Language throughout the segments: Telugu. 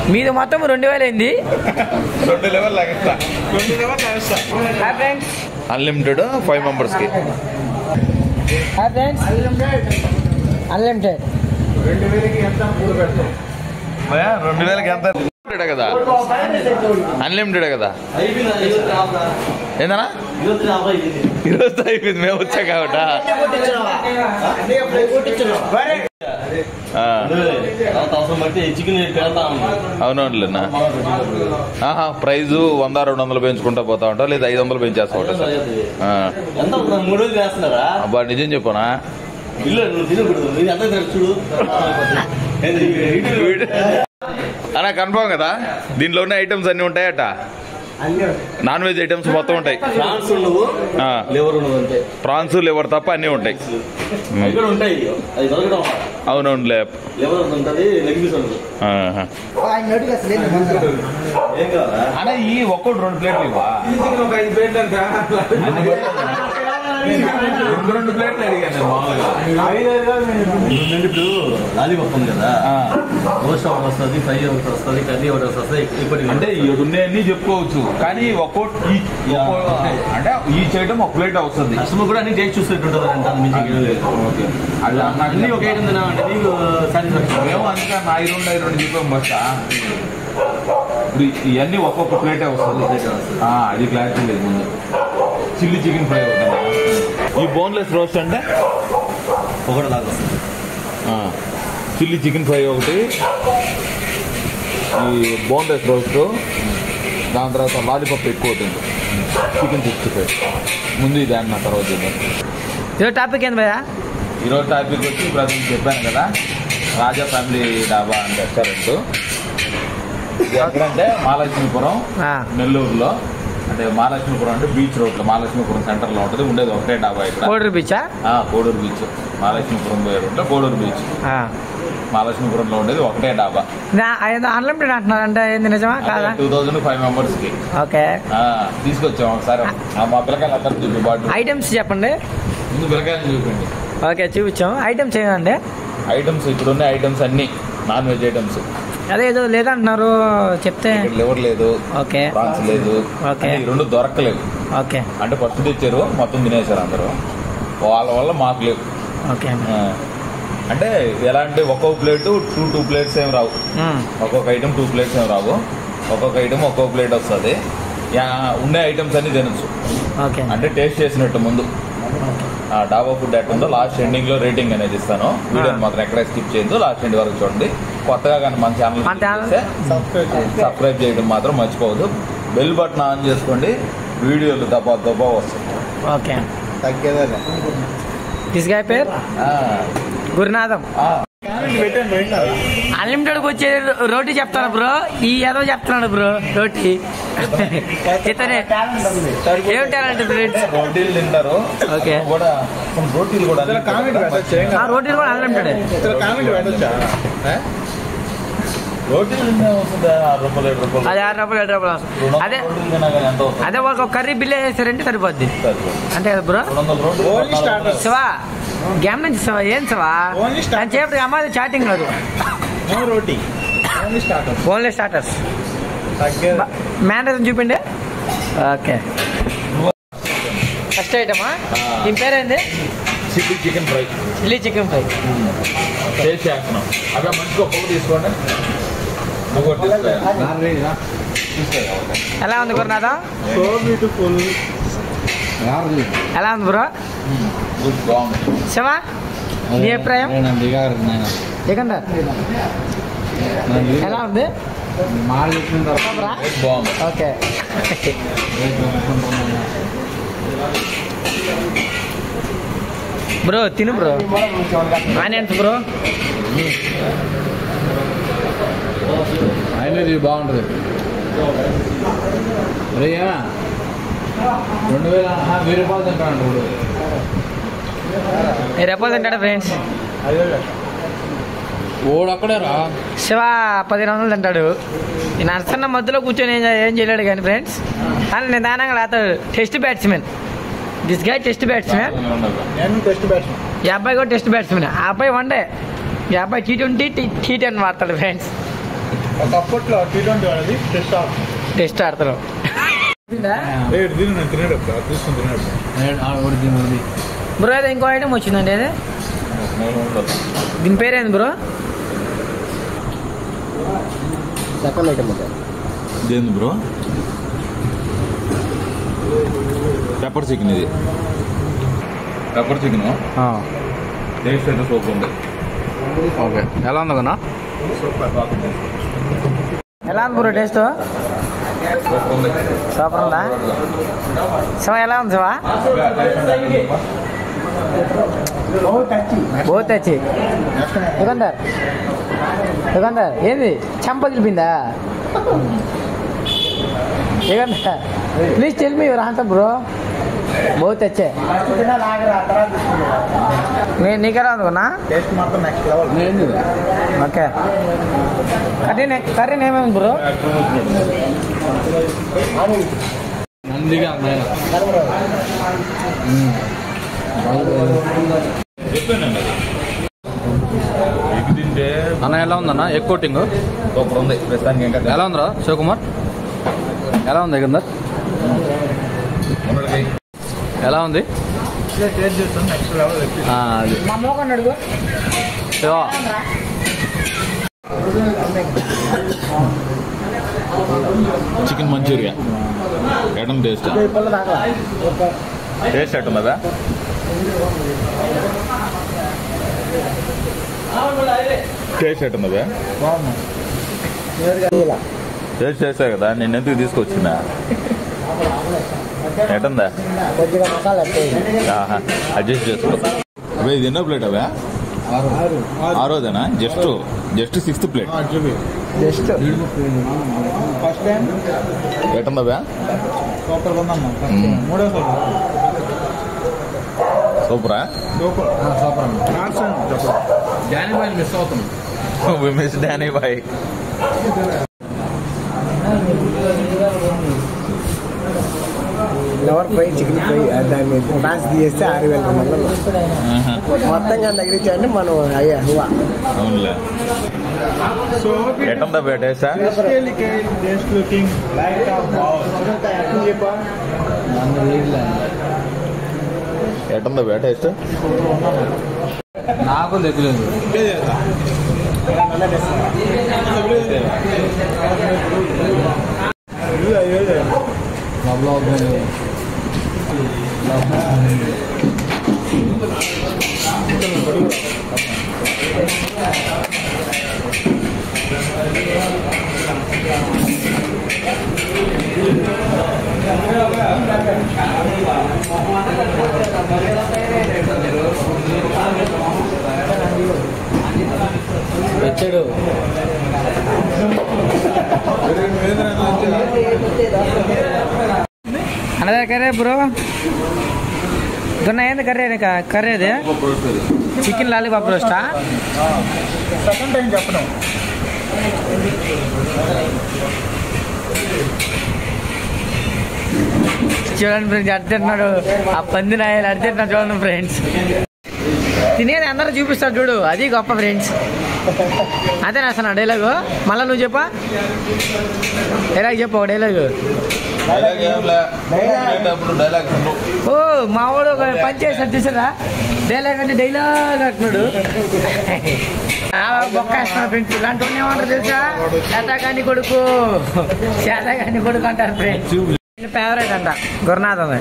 మీది మొత్తం రెండు వేలు అయింది రెండు level extra hi friends unlimited five మెంబర్స్కి హాయ్ ఫ్రెండ్స్ అన్లిమిటెడ్ రెండు వేలకి ఎంత అన్లిమిటెడ్ కదా అన్లిమిటెడ్ కదా ఏందన్నా ఈరోజు అయిపోయింది మేము వచ్చా కాబట్టి అవసరం బట్టి చికెన్ పెడతా అవునవునులేనా ఆహా ప్రైజు వంద రెండు వందలు పెంచుకుంటా పోతా ఉంటా లేదా ఐదు వందలు పెంచేస్తా ఉంటా సార్ ఆ. ఎంత అవుతుంది? మూడు రోజులు వేస్తున్నారా అబ్బా నిజం చెప్పనా ఇల్లు నువ్వు తినకూడదు నేను ఎంత తెలుసు చూడు ఏంది? ఇటు- అన్నా కన్ఫామ్ కదా దీంట్లో ఉన్న ఐటమ్స్ అన్ని ఉంటాయట నాన్ వెజ్ ఐటమ్స్ మొత్తం ఉంటాయి ఫ్రాన్స్ ఉండవు ఆ. లివర్ ఉండదు అంతే ప్రాన్స్ లివర్ తప్ప అన్నీ ఉంటాయి అవి కూడా ఉంటాయి అది దొరకడం అవునవునులే లివర్ ఉంటుంది లెగ్ పీస్ ఉండదు ఆహా. ఏం కావాలా అన్న ఈ ఒక్కటి రెండు ప్లేట్లు ఇవ్వా రెండు రెండు ప్లేట్లు అడిగాను నేను మామూలుగా ఇప్పుడు లాలీపాప్ ఉంది కదా రోస్ట్ ఒకటి వస్తుంది ఫ్రై ఒకటి వస్తుంది కర్రీ ఒకటి వస్తుంది ఇప్పటి అంటే ఈ ఉన్నాయన్నీ చెప్పుకోవచ్చు కానీ ఒక్కోటి ఈ- ఒక్కో- అంటే ఈ చేయడం ఒక ప్లేట్ వస్తుంది కస్టమర్ కూడా అన్ని టేస్ట్ చూసేట్టుంటుంది అంటే అంత మించి ఏం లేదు. అది అన్ని ఒక ఐటమ్ తినామంటే నీకు సాటిస్ఫాక్షన్ మేము అందుకే నా ఐదు రెండు ఐదు రెండు చెప్పాం బస్తా ఇప్పుడు ఇవన్నీ ఒక్కొక్క ప్లేటే వస్తుంది ఆ, అది క్లారిటీ లేదు ముందు చిల్లీ చికెన్ ఫ్రై అవుతుంది ఈ బోన్లెస్ రోస్ట్ అంటే ఒకటి దాకా వస్తుంది చిల్లీ చికెన్ ఫ్రై ఒకటి ఈ బోన్లెస్ రోస్ట్ దాని తర్వాత లాలీపాప్ ఎక్కువ అవుతుంది చికెన్ సిక్స్టీ ఫైవ్ ముందు ఇది అన్న తర్వాత ఇది ఇదో టాపిక్ ఏంది భయ్యా ఈరోజు టాపిక్ వచ్చి ఇప్పుడు అది చెప్పాను కదా Raja family dhaba and restaurant ఇది ఎక్కడంటే మహాలక్ష్మీపురం ఆ. నెల్లూరులో అంటే మహాలక్ష్మీపురం అంటే బీచ్ రోడ్ లో మహాలక్ష్మీపురం సెంటర్ లో ఉంటుంది ఉండేది ఒకటే డాబా ఇక్కడ కోడి రూపీచా ఆ, కోడూరు బీచ్ మహాలక్ష్మీపురం పోయే రోడ్ లో కోడూరు బీచ్ మహాలక్ష్మీపురంలో ఉండేది ఒకటే డాబా అన్లిమిటెడ్ అంటున్నారు అంటే ఏంది నిజమా కాదా టూ థౌజండ్ ఫైవ్ మెంబర్స్ కి ఓకే ఆ, తీసుకొచ్చాం ఒకసారి ఆ, మా పిల్లకాయలు అందరూ చూపి బాటు ఐటమ్స్ చెప్పండి ముందు పిల్లకాయలు చూపండి ఓకే చూపించాం ఐటమ్స్ ఏంటండి ఐటమ్స్ ఇప్పుడున్న ఐటమ్స్ అన్ని నాన్ వెజ్ ఐటమ్స్ అదే ఏదో లేదంటున్నారు చెప్తే ఇక్కడ లివర్ లేదు ఓకే ప్రాన్స్ లేదు ఓకే. అంటే ఈ రెండు దొరకలేవు ఓకే అంటే ఫస్ట్ తెచ్చారు మొత్తం తినేశారు అందరూ వాళ్ళ వల్ల మాకు లేవు ఓకే ఆ. అంటే ఎలా అంటే ఒక్కొక్క ప్లేట్ టూ టూ ప్లేట్స్ ఏం రావు మ్మ్. ఒక్కొక్క ఐటమ్ టూ ప్లేట్స్ ఏం రావు ఒక్కొక్క ఐటమ్ ఒక్కొక్క ప్లేట్ వస్తుంది ఉండే ఐటమ్స్ అన్ని తినచ్చు ఓకే అంటే టేస్ట్ చేసినట్టు ముందు ఆ డాబా ఫుడ్ ఎట్ ఉందో లాస్ట్ ఎండింగ్ లో రేటింగ్ అనేది ఇస్తాను వీడియోని మాత్రం ఎక్కడ స్కిప్ చేయొద్దు లాస్ట్ ఎండ్ వరకు చూడండి కొత్తగా కానీ మన ఛానల్ మన ఛానల్ సబ్స్క్రైబ్ చేయడం మాత్రం మర్చిపోవద్దు బెల్ బటన్ ఆన్ చేసుకోండి వీడియోలు దబా దబా వస్తాయి ఓకే తీసుగా పేరు గురునాథం ఆ, అన్లిమిటెడ్ వచ్చే రోటీ చెప్తాను బ్రో ఈ ఏదో చెప్తున్నాడు బ్రో రోటీ ఇతనే ఏం టాలెంట్ ఫ్రెండ్స్ రోటీలు తింటారు ఓకే. కూడా కొన్ని రోటీలు కూడా ఆ రోటీలు కూడా అన్లిమిటెడ్ రోటీలు తింటే వస్తుంది ఆరు రూపాయలు ఏడు రూపాయలు అది ఆరు రూపాయలు ఏడు రూపాయలు వస్తుంది. రెండు వందల అదే రోటీలు తిన్నా కానీ ఎంత అవుతుంది అదే ఒక కర్రీ బిల్ వేసారంటే సరిపోద్ది సరిపోదు. అంతే కదా బ్రో రెండు వందల రోటీలు శివా గేమ్ నుంచి శివా ఏం శివా అని చెప్పి అమ్మాయి చాటింగ్ కాదు రోటీ ఓన్లీ స్టార్టర్ ఓన్లీ స్టార్టర్స్ తగ్గేది మేనేజర్ చూపిండి ఓకే ఫస్ట్ ఐటమా దీని పేరేంది chilli chicken fry chilli chicken fry taste చేస్తున్నాం అక్కడ మంచిగా ఒక్కొక్క తీసుకోండి నువ్వు కూడా తీసుకో. తీసుకో. ఎలా ఉంది గురునాథ సో బ్యూటిఫుల్ ఎలా ఉంది బ్రో గుడ్ బాగుంది శివా నీ అభిప్రాయం దిగండి ఎలా ఉంది బాబరా? గుడ్ బాగుంది ఓకే బ్రో తిను బ్రో ఆనియన్స్ బ్రో అయినది బాగుంటుంది రేయా రెండు వేల ఆ, వెయ్యి రూపాయలు తింటాను ఇప్పుడు మీరు ఎప్పుడు తింటాడు ఫ్రెండ్స్ ఓడు అక్కడే రా శివ పదిహేను వందలు తింటాడు ఈ నర్సన్న మధ్యలో కూర్చొని ఏం చే- ఏం చేయలేడు కానీ ఫ్రెండ్స్ కానీ నిదానంగా లేతాడు టెస్ట్ బ్యాట్స్మెన్ దిస్ గా టెస్ట్ బ్యాట్స్మెన్ నేను టెస్ట్ బ్యాట్స్మెన్ ఈ అబ్బాయి కూడా టెస్ట్ బ్యాట్స్మెన్ ఆ అబ్బాయి వన్ డే ఈ అబ్బాయి టీ ట్వంటీ టీ టెన్ వాడతాడు ఫ్రెండ్స్ ఒక అప్పట్లో టీ ట్వంటీ వాడది టెస్ట్ ఆఫ్ టెస్ట్ ఆడతారు రేటు దీని నేను తినేటప్పుడు అది తీసుకుని తినేటప్పుడు ఉడిది ఉడిది బ్రో అయితే ఇంకో ఐటమ్ వచ్చిందండి అదే దీని పేరేంది బ్రో సెకండ్ ఐటమ్ ఇదేంది బ్రో పెప్పర్ చికెన్ ఇది పెప్పర్ చికెన్ టేస్ట్ అయితే సూపర్ ఉంది ఓకే ఎలా ఉంది కన్నా ఎలా ఉంది బ్రో టేస్ట్ సూపర్ ఉంది సూపర్ ఉందా శివ ఎలా ఉంది శివ బోత్ వచ్చి దుకాందార్ దుకాందార్ ఏంది చెంప తెలిపిందా దుకాందార్ please tell me your answer bro both వచ్చే నేను నీకెలా ఉందన్నా టేస్ట్ మాత్రం నెక్స్ట్ లెవెల్ ఓకే కర్రీ నే- కర్రీ నేమేమి బ్రో నందిగా అమ్మాయి చెప్పానండి అది ఎగ్ తింటే అన్న ఎలా ఉందన్న ఎగ్ కోటింగ్ సూపర్ ఉంది ప్రస్తుతానికి ఇంకా ఎలా ఉందిరా శివకుమార్ ఎలా ఉంది కిందర్ ఉన్నడికి ఎలా ఉంది టేస్ట్ చేస్తాం నెక్స్ట్ లెవెల్ ఆ, అది మా మోకండి అడుగు శివ చికెన్ మంచూరియా ఎడం టేస్ట్ టేస్ట్ ఎట్టున్నదా టేస్ట్ ఎట్టున్నదా టేస్ట్ చేసా కదా నేను ఎందుకు తీసుకొచ్చిందా ఎటుందా కొద్దిగా మసాలా ఆహా, అడ్జస్ట్ చేసుకో అవే ఇది ఎన్నో ప్లేట్ అవే ఆరోదేనా జస్ట్ జస్ట్ సిక్స్త్ ప్లేట్ చూపి జస్ట్ ఫస్ట్ టైం ఎటుందవే సూపర్ ఉందమ్మా మ్మ్. మూడో సూపర్ సూపరా సూపర్ సూపర్ అన్న నాట్స్ చెప్పు జానీ బాయ్ మిస్ అవుతున్నాం miss Danny boy lover fry chicken fry దాన్ని ఫ్రాన్స్ తీసేస్తే ఆరు వేల రెండు వందలు మొత్తంగా తగిలించాలంటే మనం అయ్యా హువా అవునులే సో ఎటుందా బే టేస్టా టేస్ట్ లుకింగ్ లైక్ ఆఫ్ చెప్పా ఎటుందా బే టేస్ట్ నాకు దగ్గలేదు లవ్ వచ్చాడు అన్నదే కర్రీ బ్రో దున్న ఏంది కర్రీ అది క- కర్రీ అది చికెన్ లాలీపాప్ రోస్టా సెకండ్ టైం చెప్పడం చూడండి ఫ్రెండ్స్ అడుతున్నాడు ఆ పంది నాయలు అడుతున్నాడు చూడండి ఫ్రెండ్స్ తినేది అందరూ చూపిస్తాడు చూడు అది గొప్ప ఫ్రెండ్స్ అదే రాసిన డైలాగు మళ్ళీ నువ్వు చెప్పా డైలాగ్ చెప్పు ఒక డైలాగు డైలాగ్ ఓ మా వాడు ఒక పని చేశాడు చూసారా డైలాగ్ అంటే డైలాగ్ అంటున్నాడు ఆ, బొక్క వేస్తున్నాడు ఫ్రెండ్స్ ఇలాంటి వాడిని ఏమంటారు తెలుసా శాతగాని కొడుకు శాతగాని కొడుకు అంటారు ఫ్రెండ్స్ ఫేవరెట్ అంట గురునాథ్ అని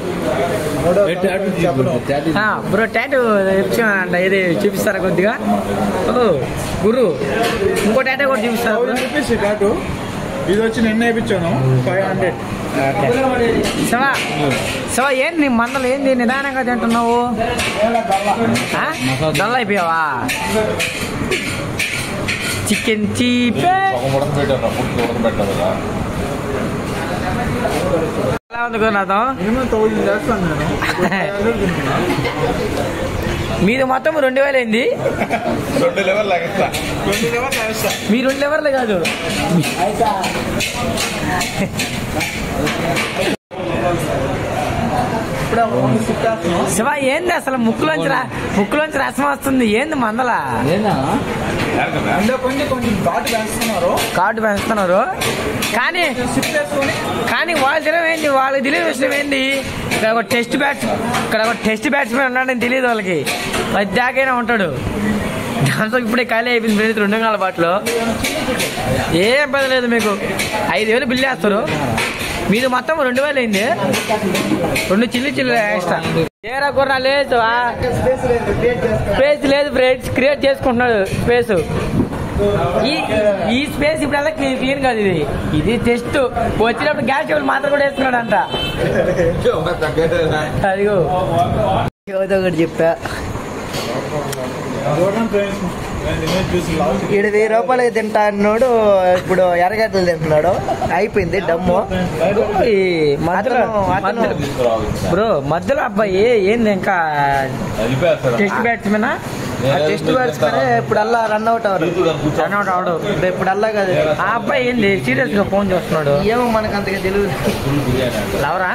ఆ, బ్రో టాటూ ఇచ్చానంట ఇది చూపిస్తారా కొద్దిగా ఓ గురు ఇంకో టాటూ కూడా చూపిస్తారా బ్రో చూపిస్తే కాటు ఇది వచ్చి నిన్న వేయించాను ఫైవ్ హండ్రెడ్ శివ శివ ఏంది నీ మందలు ఏంది నిదానంగా తింటున్నావు ఆ? డల్ అయిపోయావా చికెన్ చీపే ఉడకబెట్టారు పుట్టి ఉడకబెట్టారు కదా ఎలా ఉంది గురునాథం మినిమం థౌజండ్ చేస్తాను నేను ఫైవ్ హండ్రెడ్ తింటున్నాను మీది మొత్తం రెండు వేలు అయింది రెండు లెవెల్ లాగిస్తా ట్వంటీ లెవెన్ చేస్తా మీ రెండు లెవర్లు కాదు ఇప్పుడు ఓన్లీ సిక్స్ శివ ఏంది అసలు ముక్కులోంచి రా ముక్కులోంచి రసం వస్తుంది ఏంది మందల ఏనా ఎరగదా? ఇందులో కొంచెం కొంచెం ఘాటు వేస్తున్నారు కార్డు పెంచుతున్నారు కానీ సిప్ వేసుకొని కానీ వాళ్ళ తెలియదు ఏంటి వాళ్ళకి తెలియని విషయం ఏంటి ఇక్కడ ఒక టెస్ట్ బ్యాట్స్ ఇక్కడ ఒక టెస్ట్ బ్యాట్స్మెన్ ఉన్నాడని తెలియదు వాళ్ళకి మధ్యాకైనా ఉంటాడు దాంతో ఇప్పుడే ఖాళీ అయిపోయింది ఫ్రెండ్స్ రెండు వందల బాటలో ఏం పని లేదు మీకు ఐదు వేలు బిల్లు వేస్తారు మీది మొత్తం రెండు వేలు అయింది రెండు చిల్లి చిల్లి ఎక్స్ట్రా ఏరా కుర్రా లేదు స్పేస్ లేదు ఫ్రెండ్స్ క్రియేట్ చేసుకుంటున్నాడు స్పేస్ ఈ ఈ స్పేస్ ఇప్పుడు క్లీన్ కాదు ఇది ఇది టెస్ట్ వచ్చినప్పుడు గ్యాస్ టేబుల్ మాత్రం కూడా వేసుకున్నాడంట అదిగో ఏదో ఒకటి చెప్పా చూడండి ఫ్రెండ్స్ నేను ఇమేజ్ చూసి లాస్ట్ ఈడు వెయ్యి రూపాయలు తింటా అన్నాడు ఇప్పుడు ఎర్రగడ్డలు తింటున్నాడు అయిపోయింది డమ్ము ఈ మధ్యలో అతను- మధ్యలో- బ్రో మధ్యలో అబ్బాయి ఏంది ఇంకా వెళ్ళిపోయేస్తాడు. టెస్ట్ బ్యాట్స్మెన్ టెస్ట్ బ్యాట్స్మెన్ ఇప్పుడు అల్లా రన్ అవుట్ అవరు రన్అట్ అవడు ఇప్పుడు అల్లా కాదు ఆ అబ్బాయి ఏంది సీరియస్ గా ఫోన్ చేస్తున్నాడు ఏమో మనకు అంతగా తెలియదు లవరా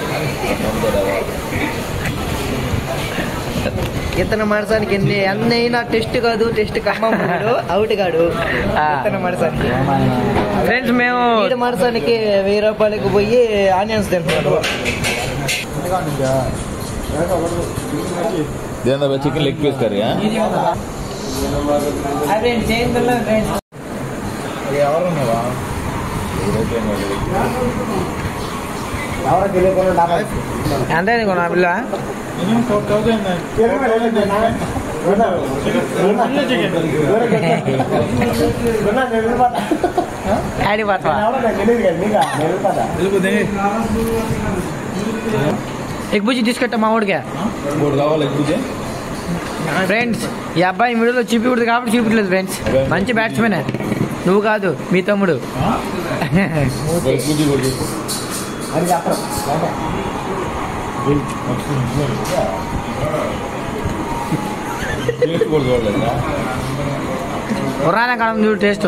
ఇతను మనసానికి ఎన్ని అన్ని అయినా టెస్ట్ కాదు టెస్ట్ కమ్మం అవుట్ కాడు ఆ. ఇతను మనసానికి ఫ్రెండ్స్ మేము ఈడ మనసానికి వెయ్యి రూపాయలకి పోయి ఆనియన్స్ తింటున్నాడు దేందా చికెన్ లెగ్ పీస్ కర్రీ ఎవరున్నావా ఎంత అయింది కొన్నా పిల్ల మినిమం ఫోర్ థౌసండ్ యాడి పడతావా వెళ్ళిపోతే ఎగ్ బుజ్జి తీసుకెట్టా మా ఊడికే మూడు కావాలి లెగ్ పీస్ ఫ్రెండ్స్ ఈ అబ్బాయి వీడియోలో చూపించకూడదు కాబట్టి చూపించలేదు ఫ్రెండ్స్ మంచి బ్యాట్స్మెన్ నువ్వు కాదు మీ తమ్ముడు లెగ్ పీస్ కూడా చూపు. టేస్ట్ కూడా చూడలేదా పురాణ కాలం చూడు టేస్ట్